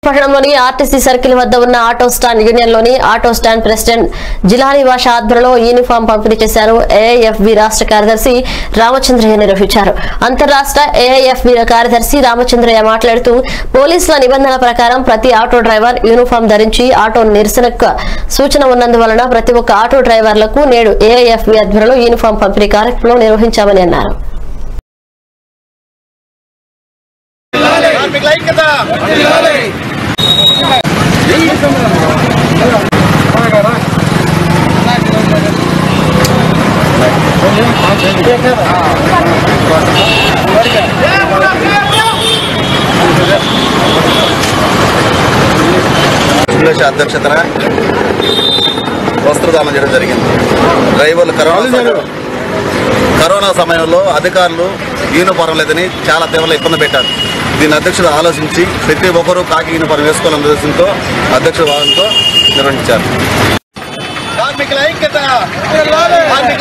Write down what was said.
పట్టణంలోని RTC circle వద్ద ఉన్న ఆటో స్టాండ్ యూనియన్ లోని auto stand president Jilani Basha ఆధ్వర్యంలో యూనిఫామ్ పంపిణీ చేశారు ఏఐఎఫ్బి రాష్ట్ర కార్యదర్శి రామచంద్రయ్య నిర్వహించారు అంతర్రాష్ట్ర ఏఐఎఫ్బి కార్యదర్శి రామచంద్రయ్య మాట్లాడుతూ పోలీసుల నిబంధనల ప్రకారం ప్రతి ఆటో డ్రైవర్ యూనిఫామ్ ధరించి ఆటో నిరసనకు సూచన ఉన్నందువలన ప్రతి ఒక్క ఆటో డ్రైవర్లకు నేడు ఏఐఎఫ్బి ఆధ్వర్యంలో యూనిఫామ్ పంపిణీ కార్యక్రమం నిర్వహించామని అన్నారు కార్మికుల ఐక్యత సురేష్ అధ్యక్షతన వస్త్రదానం చేయడం జరిగింది డ్రైవర్లు కరోనా సమయం- కరోనా సమయంలో అధికారులు యూనిఫారం లేదని చాలా తీవ్ర ఇబ్బంది పెట్టారు దీని అధ్యక్షుడు ఆలోచించి ప్రతి ఒక్కరూ కాకి యూనిఫారం వేసుకోవాలనే ఉద్దేశంతో అధ్యక్షుడు వాదంతో నిర్వహించారు కార్మికుల ఐక్యత కార్మికుల